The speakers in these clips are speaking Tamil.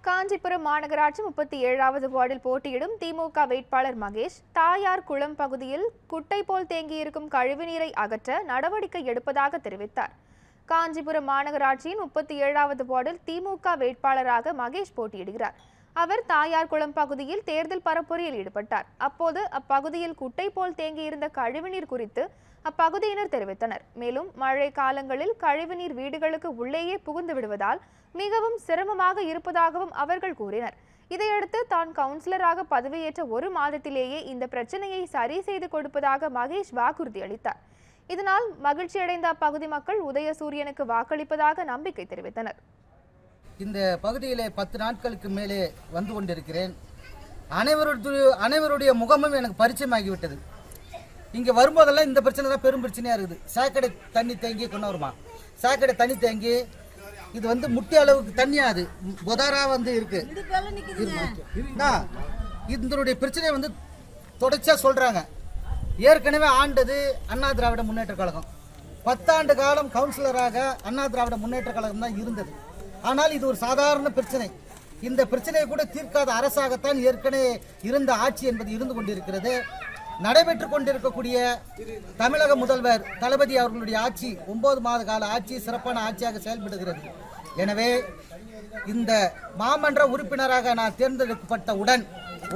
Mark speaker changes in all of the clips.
Speaker 1: காஞ்சிபுரம் மாநகராட்சி முப்பத்தி ஏழாவது வார்டில் போட்டியிடும் திமுக வேட்பாளர் மகேஷ் தாயார் குளம் பகுதியில் குட்டை போல் தேங்கியிருக்கும் கழிவுநீரை அகற்ற நடவடிக்கை எடுப்பதாக தெரிவித்தார் காஞ்சிபுரம் மாநகராட்சியின் முப்பத்தி ஏழாவது வார்டில் திமுக வேட்பாளராக மகேஷ் போட்டியிடுகிறார் அவர் தாயார் குளம் பகுதியில் தேர்தல் பரப்புரையில் ஈடுபட்டார் அப்போது அப்பகுதியில் குட்டை போல் தேங்கியிருந்த கழிவுநீர் குறித்து அப்பகுதியினர் தெரிவித்தனர் மேலும் மழை காலங்களில் கழிவுநீர் வீடுகளுக்கு உள்ளேயே புகுந்து விடுவதால் மிகவும் சிரமமாக இருப்பதாகவும் அவர்கள் கூறினர் இதையடுத்து தான் கவுன்சிலராக பதவியேற்ற ஒரு மாதத்திலேயே இந்த பிரச்சனையை சரி செய்து கொடுப்பதாக மகேஷ் வாக்குறுதி அளித்தார் இதனால் மகிழ்ச்சியடைந்த அப்பகுதி மக்கள் உதயசூரியனுக்கு வாக்களிப்பதாக நம்பிக்கை தெரிவித்தனர்
Speaker 2: இந்த பகுதியிலே பத்து நாட்களுக்கு மேலே வந்து கொண்டிருக்கிறேன் அனைவருடைய அனைவருடைய முகமும் எனக்கு பரிச்சயமாகிவிட்டது இங்கே வரும்போதெல்லாம் இந்த பிரச்சனை தான் பெரும் பிரச்சனையாக இருக்குது சாக்கடை தண்ணி தேங்கி கொண்டு வருமா சாக்கடை தண்ணி தேங்கி இது வந்து முட்டி அளவுக்கு தண்ணியாக அது புதாரா வந்து இருக்கு அண்ணா, இதனுடைய பிரச்சனையை வந்து தொடர்ச்சியாக சொல்கிறாங்க ஏற்கனவே ஆண்டது அண்ணா திராவிட முன்னேற்ற கழகம் பத்தாண்டு காலம் கவுன்சிலராக அண்ணா திராவிட முன்னேற்ற கழகம் தான் இருந்தது ஆனால் இது ஒரு சாதாரண பிரச்சனை இந்த பிரச்சனையை கூட தீர்க்காத அரசாகத்தான் ஏற்கனவே இருந்த ஆட்சி என்பது இருந்து கொண்டிருக்கிறது நடைபெற்று கொண்டிருக்கக்கூடிய தமிழக முதல்வர் தளபதி அவர்களுடைய ஆட்சி ஒன்பது மாத கால ஆட்சி சிறப்பான ஆட்சியாக செயல்படுகிறது எனவே இந்த மாமன்ற உறுப்பினராக நான் தேர்ந்தெடுக்கப்பட்டவுடன்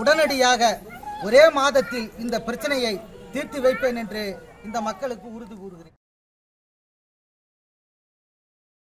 Speaker 2: உடனடியாக ஒரே மாதத்தில் இந்த பிரச்சனையை தீர்த்து வைப்பேன் என்று இந்த மக்களுக்கு உறுதி கூறுகிறேன்